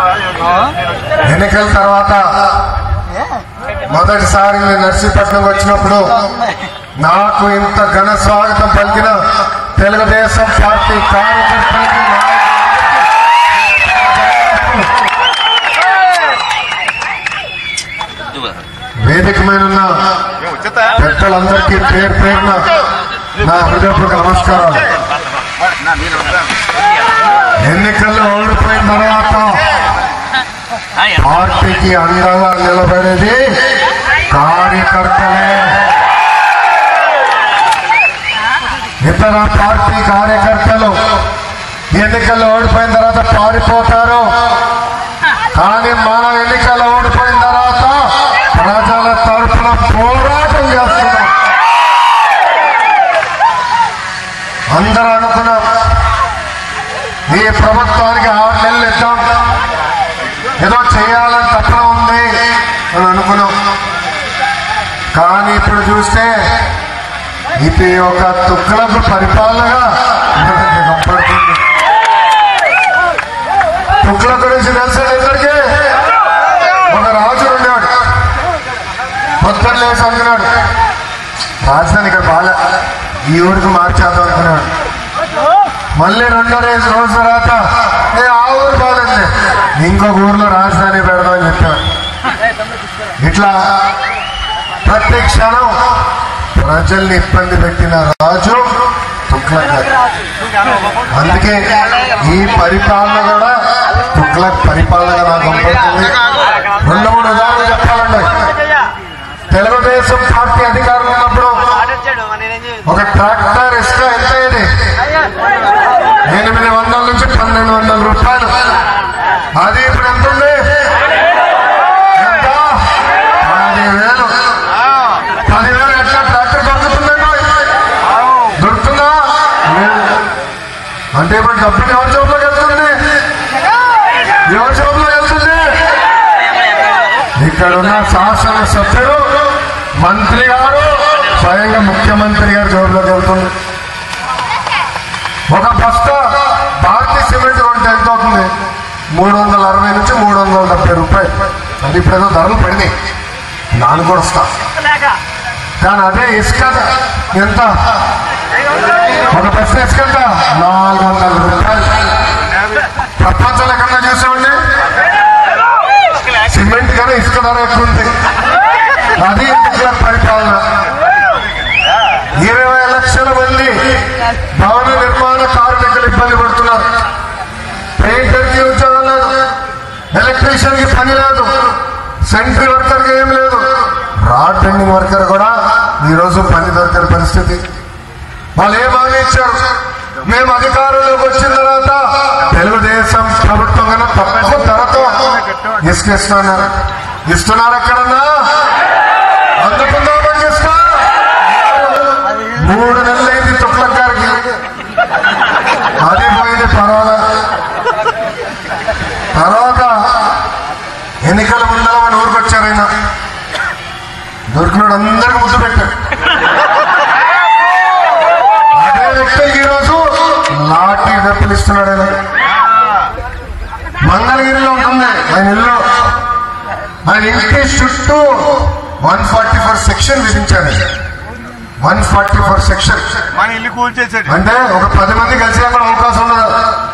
ఎన్నికల తర్వాత మొదటిసారి నేను నర్సీపట్నం వచ్చినప్పుడు నాకు ఇంత ఘన స్వాగతం పలికిన తెలుగుదేశం పార్టీ కార్యకర్తలకి వేదిక మీద ఉన్న పెద్దలందరికీ పేరు పేరున నా హృదయపూర్వక నమస్కారాలు ఎన్నికల్లో ఓడిపోయిన తర్వాత పార్టీకి అండగా నిలబడేది కార్యకర్తలే ఇతర పార్టీ కార్యకర్తలు ఎన్నికల్లో ఓడిపోయిన తర్వాత పారిపోతారు కానీ మనం ఎన్నికల్లో ఓడిపోయిన తర్వాత ప్రజల తరఫున పోరాటం చేస్తున్నాం అందరూ అనుకున్నాం ఈ ప్రభుత్వానికి ఆరు నెలలు ఇద్దాం ఏదో చేయాలని తప్పన ఉంది అని అనుకున్నాం కానీ ఇప్పుడు చూస్తే ఇది ఒక తుక్కలకు పరిపాలనగా మనకి కనపడుతుంది తుక్కల గురించి తెలుసా ఇద్దరికి ఒక రాజు ఉండేవాడు పొద్దున్న లేచి అనుకున్నాడు రాజధాని ఇక్కడ బాగా ఈ ఊరికి మార్చేద్దాం అనుకున్నాడు మళ్ళీ రెండో రోజు రోజు తర్వాత ఏ ఆ ఊరు బాగుంది ఇంకొక ఊర్లో రాజధాని పెడదామని చెప్పాడు ఇట్లా ప్రతి క్షణం ప్రజల్ని ఇబ్బంది పెట్టిన రాజు తుగ్లక్ గారు. అందుకే ఈ పరిపాలన కూడా తుగ్లక్ పరిపాలనగా నాకు కనపడుతుంది రెండు మూడు ఉదాహరణలు చెప్పాలండి తెలుగుదేశం పార్టీ అధికారులు ఉన్నప్పుడు ఒక ట్రాక్టర్ ఇసుక ఎంత అయ్యేది ఎనిమిది వందల నుంచి పన్నెండు వందల రూపాయలు అది ఇప్పుడు ఎంత ఉంది ఎంత పదివేలు పదివేలు ఎట్లా ట్రాక్టర్ దొరుకుతుందండి దొరుకుతుందా లేదు అంటే ఇప్పుడు డబ్బులు ఎవరి జోబులోకి వెళ్తుంది ఎవరి జోబులోకి వెళ్తుంది ఇక్కడ ఉన్న శాసన సభ్యుడు మంత్రి గారు స్వయంగా ముఖ్యమంత్రి గారి జోబులోకి వెళ్తుంది ఒక బస్తా భారతీయ సిమెంట్ కొంటే ఎంత అవుతుంది మూడు వందల అరవై నుంచి మూడు వందల డెబ్బై రూపాయలు అది ఇప్పుడు ఏదో ధరలు పడినాయి దాని కూడా వస్తా కానీ అదే ఇసుక ఎంత ఒక బస్తా ఇసుక ఎంత నాలుగు వందల రూపాయలు ప్రపంచంలో ఎక్కడ చూసామండి సిమెంట్ కన్నా ఇసుక ధర ఎక్కువ ఉంది అది ఇసుక పరిపాలన ఇరవై లక్షల మంది భవన నిర్మాణ కార్మికులు ఇబ్బంది పడుతున్నారు పెయింటర్ కి ఉద్యోగం లేదు ఎలక్ట్రీషియన్ కి పని లేదు సెంట్రీ వర్కర్ కి ఏం లేదు రాడ్ బెండింగ్ వర్కర్ కూడా ఈ రోజు పని దొరకని పరిస్థితి వాళ్ళు ఏం హామీ ఇచ్చారు మేము అధికారంలోకి వచ్చిన తర్వాత తెలుగుదేశం ప్రభుత్వం కన్నా తక్కువ ధరతో ఇసుక ఇస్తున్నారు ఇస్తున్నారు ఎక్కడన్నా అందుకుందా ఇసుక మూడు నెలలైంది తుక్లక్ గారికి అది పోయింది పర్వాలా తర్వాత ఎన్నికల ముందర మన ఊరికి వచ్చారు ఆయన దొరికినాడు అందరికి ముద్దు పెట్టాడు అదే వ్యక్తికి ఈరోజు లాఠీ దెబ్బలు ఇస్తున్నాడు ఆయన మంగళగిరిలో ఉంటుంది ఆయన ఇల్లు ఆయన ఇంటి చుట్టూ వన్ ఫార్టీ ఫోర్ సెక్షన్ విధించాడు వన్ ఫార్టీ ఫోర్ సెక్షన్ మన ఇల్లు కూల్చేసాడు అంటే ఒక పది మంది కలిసి అక్కడ అవకాశం ఉండదు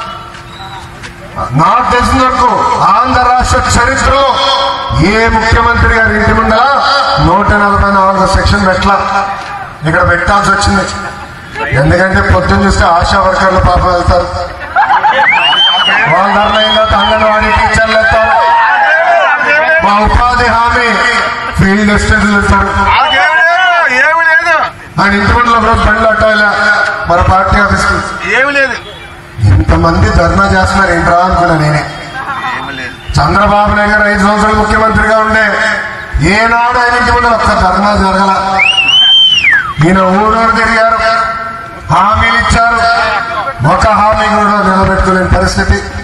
నాకు తెలిసిన వరకు ఆంధ్ర రాష్ట్ర చరిత్రలో ఏ ముఖ్యమంత్రి గారి ఇంటి ముందర నూట నలభై నాలుగు సెక్షన్ పెట్టలా ఇక్కడ పెట్టాల్సి వచ్చింది ఎందుకంటే పొద్దున్న చూస్తే ఆశా వర్కర్లు పాపం వెళ్తారు వాళ్ళ ధరలు అయిన తర్వాత అంగన్వాడీ టీచర్లు వెళ్తారు మా ఉపాధి హామీ ఫీల్డ్ అసిస్టెంట్లు వెళ్తారు వాళ్ళకేమి లేదు ఏమి లేదు ఆయన ఇంటి ముందు ఒక రోజు బండ్లు అట్టాయిలా మన పార్టీ ఆఫీస్కి ఏమి లేదు ఇంతమంది ధర్నా చేస్తున్నారు ఏంట్రా అనుకున్నా నేనే ఏమి లేదు చంద్రబాబు నాయుడు గారు ఐదు సంవత్సరాలు ముఖ్యమంత్రిగా ఉండే ఏనాడు ఆయన ఇంటి ముందు ఒక్క ధర్నా జరగల ఈయన ఊరూరు తిరిగారు హామీలు ఇచ్చారు ఒక హామీ కూడా నిలబెట్టుకోలేని పరిస్థితి